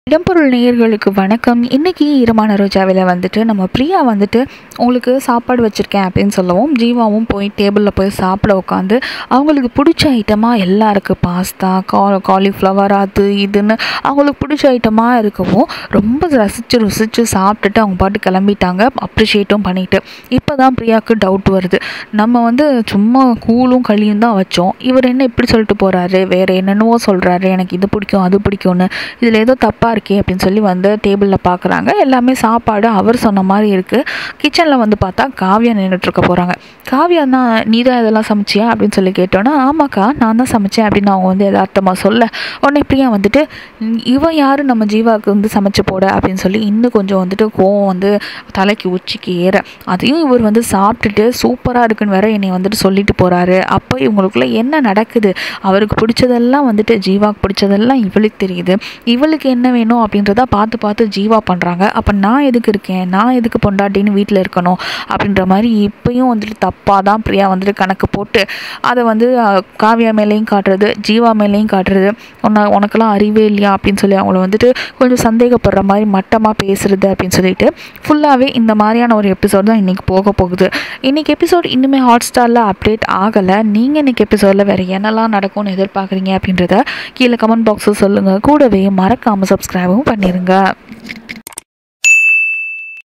இடம்பொருள் நேயர்களுக்கு வணக்கம் இன்றைக்கி ஈரமான ரோஜாவில் வந்துட்டு நம்ம பிரியா வந்துட்டு உங்களுக்கு சாப்பாடு வச்சுருக்கேன் அப்படின்னு சொல்லவும் ஜீவாவும் போய் டேபிளில் போய் சாப்பிட உட்காந்து அவங்களுக்கு பிடிச்ச ஐட்டமாக எல்லாம் இருக்குது பாஸ்தா கா காலிஃப்ளவர் அது இதுன்னு அவங்களுக்கு பிடிச்ச ஐட்டமாக இருக்கவும் ரொம்ப ரசித்து ருசித்து சாப்பிட்டுட்டு அவங்க பாட்டு கிளம்பிட்டாங்க அப்ரிஷியேட்டும் பண்ணிட்டு இப்போ தான் பிரியாவுக்கு டவுட் வருது நம்ம வந்து சும்மா கூழும் களியும் தான் வச்சோம் இவர் என்ன இப்படி சொல்லிட்டு போகிறாரு வேறு என்னென்னவோ சொல்கிறாரு எனக்கு இது பிடிக்கும் அது பிடிக்கும்னு இதில் ஏதோ தப்பாக இருக்கே அப்படின்னு சொல்லி வந்து டேபிளில் பார்க்குறாங்க எல்லாமே சாப்பாடு அவர் சொன்ன மாதிரி இருக்குது கிச்சனில் வந்து பார்த்தா காவியா நின்றுட்டுருக்க போகிறாங்க காவியா தான் நீ தான் இதெல்லாம் சமைச்சியா அப்படின்னு சொல்லி கேட்டோன்னா ஆமாக்கா நான் தான் சமைச்சேன் அப்படின்னு அவங்க வந்து யதார்த்தமாக சொல்ல உடனே பிரியா வந்துட்டு "ம், இவன் யார் நம்ம ஜீவாவுக்கு வந்து சமைச்சு போட அப்படின்னு சொல்லி இன்னும் கொஞ்சம் வந்துட்டு கோவம் வந்து தலைக்கு உச்சிக்கு ஏற அதையும் இவர் வந்து சாப்பிட்டுட்டு சூப்பராக இருக்குன்னு வேற என்னை வந்துட்டு சொல்லிட்டு போகிறாரு அப்போ இவங்களுக்குள்ள என்ன நடக்குது அவருக்கு பிடிச்சதெல்லாம் வந்துட்டு ஜீவாக்கு பிடிச்சதெல்லாம் இவளுக்கு தெரியுது இவளுக்கு என்ன வேணும் அப்படின்றத பார்த்து பார்த்து ஜீவா பண்ணுறாங்க அப்போ நான் எதுக்கு இருக்கேன் நான் எதுக்கு பொண்டாட்டின்னு வீட்டில் இருக்கணும் அப்படின்ற மாதிரி இப்பயும் வந்துட்டு தப்பாக தான் பிரியா வந்துட்டு கணக்கு போட்டு அதை வந்து அஹ், காவியா மேலேயும் காட்டுறது ஜீவா மேலேயும் காட்டுறது உன்ன உனக்கெல்லாம் அறிவே இல்லையா அப்படின்னு சொல்லி அவங்கள வந்துட்டு கொஞ்சம் சந்தேகப்படுற மாதிரி மட்டமாக பேசுறது அப்படின்னு சொல்லிட்டு ஃபுல்லாகவே இந்த மாதிரியான ஒரு எபிசோட் தான் இன்றைக்கி போக போகுது இன்றைக்கி எபிசோட் இன்னுமே ஹாட் ஸ்டாரில் அப்டேட் ஆகலை நீங்கள் இன்றைக்கி எபிசோடில் வேறு என்னெல்லாம் நடக்கும்னு எதிர்பார்க்குறீங்க அப்படின்றத கீழே கமெண்ட் பாக்ஸில் சொல்லுங்கள் கூடவே மறக்காமல் சப்ஸ்கிரைபும் பண்ணிடுங்க